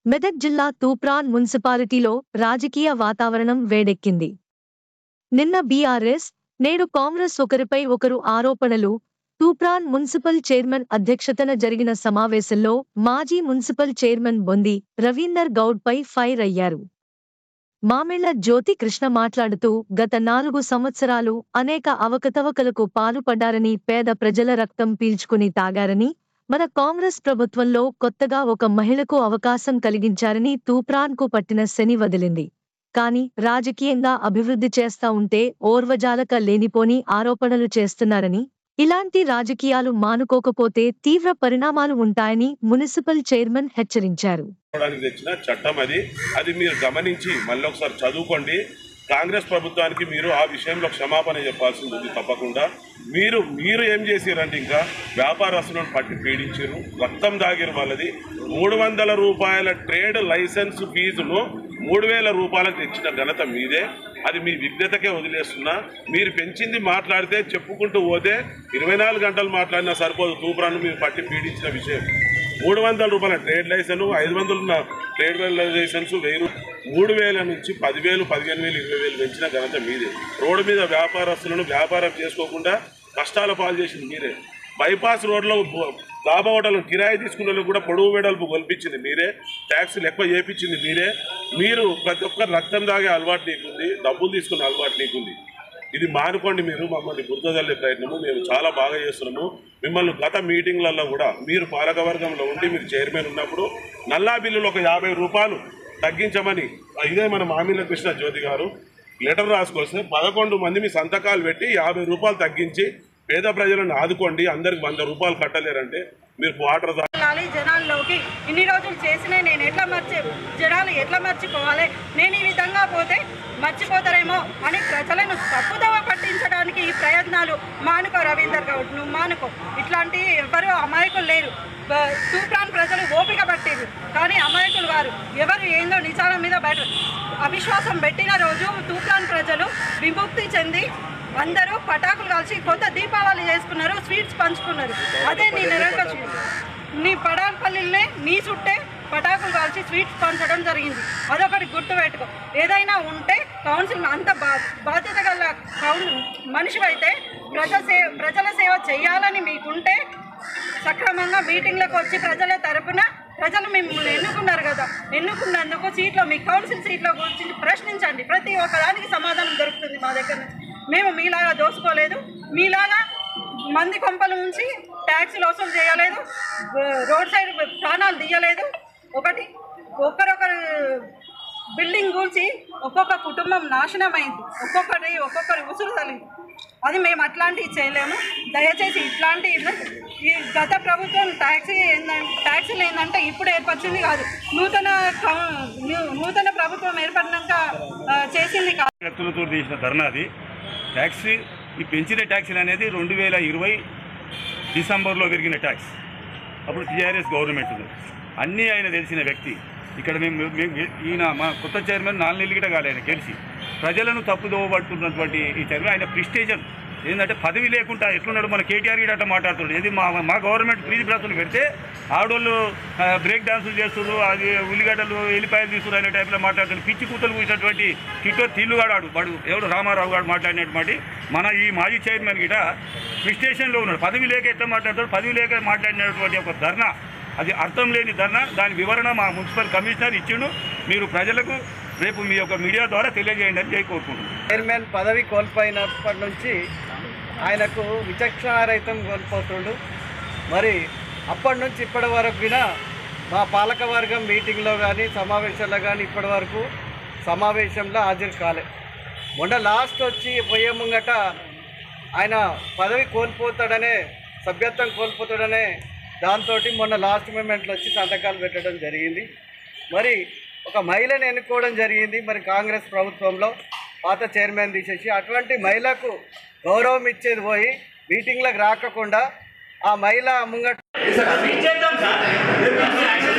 మెదక్ జిల్లా తూప్రాన్ మున్సిపాలిటీలో రాజకీయ వాతావరణం వేడెక్కింది నిన్న బీఆర్ఎస్ నేడు కాంగ్రెస్ ఒకరిపై ఒకరు ఆరోపణలు తూప్రాన్ మున్సిపల్ చైర్మన్ అధ్యక్షతన జరిగిన సమావేశంలో మాజీ మున్సిపల్ చైర్మన్ బొంది రవీందర్ గౌడ్ పై ఫైర్ అయ్యారు మామిళ్ల జ్యోతి కృష్ణ మాట్లాడుతూ గత నాలుగు సంవత్సరాలు అనేక అవకతవకలకు పాల్పడ్డారని పేద ప్రజల రక్తం పీల్చుకుని తాగారని మన కాంగ్రెస్ ప్రభుత్వంలో కొత్తగా ఒక మహిళకు అవకాశం కలిగించారని తూప్రాన్కు పట్టిన శని వదిలింది కాని రాజకీయంగా అభివృద్ధి చేస్తా ఉంటే ఓర్వజాలక లేనిపోని ఆరోపణలు చేస్తున్నారని ఇలాంటి రాజకీయాలు మానుకోకపోతే తీవ్ర పరిణామాలు ఉంటాయని మున్సిపల్ చైర్మన్ హెచ్చరించారు చేసుకోవడానికి తెచ్చిన చట్టం అది అది మీరు గమనించి మళ్ళీ ఒకసారి చదువుకోండి కాంగ్రెస్ ప్రభుత్వానికి మీరు ఆ విషయంలో క్షమాపణ చెప్పాల్సింది ఉంది తప్పకుండా మీరు మీరు ఏం చేసిరంటే ఇంకా వ్యాపారస్తులను పట్టి పీడించారు రక్తం దాగిరు వాళ్ళది మూడు వందల రూపాయల ట్రేడ్ లైసెన్స్ ఫీజును మూడు వేల రూపాయలకు తెచ్చిన ఘనత మీదే అది మీ విజ్ఞతకే వదిలేస్తున్నా మీరు పెంచింది మాట్లాడితే చెప్పుకుంటూ పోతే ఇరవై నాలుగు గంటలు మాట్లాడినా సరిపోదు తూపురాన్ని మీరు పట్టి పీడించిన విషయం మూడు వందల రూపాయల ట్రేడ్ లైసెన్స్ ఐదు వందలు ఉన్న ట్రేడ్ లైసెన్స్ వెయ్యి రూ- మూడు వేల నుంచి పదివేలు పదిహేను వేలు ఇరవై వేలు పెంచిన ఘనత మీదే రోడ్డు మీద వ్యాపారస్తులను వ్యాపారం చేసుకోకుండా కష్టాల పాలు చేసింది మీరే బైపాస్ రోడ్లో బ- డాబా హోటల్ కిరాయి తీసుకున్న వాళ్ళకి కూడా పొడవు వెడల్పు కల్పించింది మీరే ట్యాక్సీలు ఎక్కువ చేపించింది మీరే మీరు ప్రతి ఒక్కరు రక్తం తాగే అలవాటు నీకుంది డబ్బులు తీసుకునే అలవాటు నీకుంది ఇది మానుకోండి మీరు మమ్మల్ని గుర్తుదల్లే ప్రయత్నము మేము చాలా బాగా చేస్తున్నాము మిమ్మల్ని గత మీటింగ్లలో కూడా మీరు పాలకవర్గంలో ఉండి మీరు చైర్మన్ ఉన్నప్పుడు నల్లా బిల్లులు ఒక యాభై రూపాయలు తగ్గించమని ఇదే మన మామిళ్ళ కృష్ణ జ్యోతి గారు లెటర్ రాసుకొస్తే పదకొండు మంది మీ సంతకాలు పెట్టి యాభై రూపాయలు తగ్గించి పేద ప్రజలను ఆదుకోండి అందరికి వంద రూపాయలు కట్టలేరంటే మీరు వాటర్ తా- వెళ్ళాలి జనాల్లోకి ఇన్ని రోజులు చేసిన నేను ఎట్లా మర్చి జనాలు ఎట్లా మర్చిపోవాలి నేను ఈ విధంగా పోతే మర్చిపోతారేమో అని ప్రజలను తప్పుదవ పట్టించడానికి ఈ ప్రయత్నాలు మానుకో రవీందర్ గౌడ్ నువ్వు మానుకో ఇట్లాంటి ఎవరు అమాయకులు లేరు బ- తూప్రాన్ ప్రజలు ఓపిక పట్టిరు కానీ అమాయకులు వారు ఎవరు ఏందో నిజాల మీద బయట అవిశ్వాసం పెట్టిన రోజు తూప్రాన్ ప్రజలు విముక్తి చెంది అందరూ పటాకులు కలిసి కొత్త దీపావళి చేసుకున్నారు స్వీట్స్ పంచుకున్నారు అదే నీ నెరవేర్చు నీ పడాలపల్లినే నీ చుట్టే పటాకులు కాల్చి స్వీట్స్ పంచడం జరిగింది అదొకటి గుర్తుపెట్టుకో ఏదైనా ఉంటే కౌన్సిల్ అంత బా బాధ్యత గల కౌన్ మనిషి అయితే ప్రజల సేవ ప్రజల సేవ చేయాలని మీకుంటే సక్రమంగా మీటింగ్లకు వచ్చి ప్రజల తరపున ప్రజలు మిమ్మల్ని ఎన్నుకున్నారు కదా ఎన్నుకున్నందుకు సీట్లో మీ కౌన్సిల్ సీట్లో గురించి ప్రశ్నించండి ప్రతి ఒక్క దానికి సమాధానం దొరుకుతుంది మా దగ్గర నుంచి మేము మీలాగా దోసుకోలేదు మీలాగా మంది కొంపల నుంచి ట్యాక్సీలు వసూలు చేయలేదు రోడ్ సైడ్ ప్రాణాలు తీయలేదు ఒకటి ఒకరొకరు బిల్డింగ్ కూల్చి ఒక్కొక్క కుటుంబం నాశనమైంది ఒక్కొక్కరి ఒక్కొక్కరి ఉసురు తగిలింది అది మేము అట్లాంటివి చేయలేము దయచేసి ఇట్లాంటి ఈ గత ప్రభుత్వం ట్యాక్సీ ఏంటంటే ట్యాక్సీలు ఏంటంటే ఇప్పుడు ఏర్పరిచింది కాదు నూతన కౌ- నూ- నూతన ప్రభుత్వం ఏర్పడినాక ఆ, చేసింది కాదు వ్యక్తులతో చేసిన ధర్నా అది ట్యాక్సీ ఈ పెంచిన ట్యాక్సీలు అనేది రెండు వేల ఇరవై డిసెంబర్లో పెరిగిన ట్యాక్స్ అప్పుడు టీఆర్ఎస్ గవర్నమెంట్ ఉంది అన్నీ ఆయన తెలిసిన వ్యక్తి ఇక్కడ మేము మేము ఈయన మా కొత్త చైర్మన్ నాలుగు నెలలు గిట కాలే ఆయన గెలిచి ప్రజలను తప్పుదోవబడుతున్నటువంటి ఈ చైర్మన్ ఆయన ప్రిస్టేషన్ ఏంటంటే పదవి లేకుండా ఎట్లున్నాడు మన కేటీఆర్ గిట అట్లా మాట్లాడుతున్నాడు ఇది మా మా గవర్నమెంట్ ప్రీతి బ్రతులు పెడితే ఆడోళ్ళు ఆ, బ్రేక్ డాన్సులు చేస్తున్నారు అది ఉల్లిగడ్డలు ఎల్లిపాయలు తీసుకున్నారు అనే టైప్లో మాట్లాడుతున్నారు పిచ్చి కూతలు కూసినటువంటి కిట్టో తిల్లుగాడాడు వాడు ఎవడు రామారావు గారు మాట్లాడినటువంటి మన ఈ మాజీ చైర్మన్ గిట స్టేషన్లో ఉన్నాడు పదవి లేక ఎట్లా మాట్లాడతాడు పదవి లేక మాట్లాడినటువంటి ఒక ధర్నా అది అర్థం లేని ధర్నా దాని వివరణ మా మున్సిపల్ కమిషనర్ ఇచ్చిండు మీరు ప్రజలకు రేపు మీ యొక్క మీడియా ద్వారా తెలియజేయండి అని చెప్పి కోరుకుంటున్నాను చైర్మన్ పదవి కోల్పోయినప్పటి నుంచి ఆయనకు విచక్షణారహితం కోల్పోతుండు మరి అప్పటి నుంచి ఇప్పటి వరకు వినా మా పాలక వర్గం మీటింగ్లో కానీ సమావేశాల్లో కానీ ఇప్పటి వరకు సమావేశంలో హాజరు కాలే మొన్న లాస్ట్ వచ్చి పోయే ముంగట ఆయన పదవి కోల్పోతాడనే సభ్యత్వం కోల్పోతాడనే దాంతో మొన్న లాస్ట్ మూమెంట్లో వచ్చి సంతకాలు పెట్టడం జరిగింది మరి ఒక మహిళను ఎన్నుకోవడం జరిగింది మరి కాంగ్రెస్ ప్రభుత్వంలో పాత చైర్మన్ తీసేసి అటువంటి మహిళకు గౌరవం ఇచ్చేది పోయి మీటింగ్లకు రాకుండా ఆ మహిళ ముంగట చేద్దాం సార్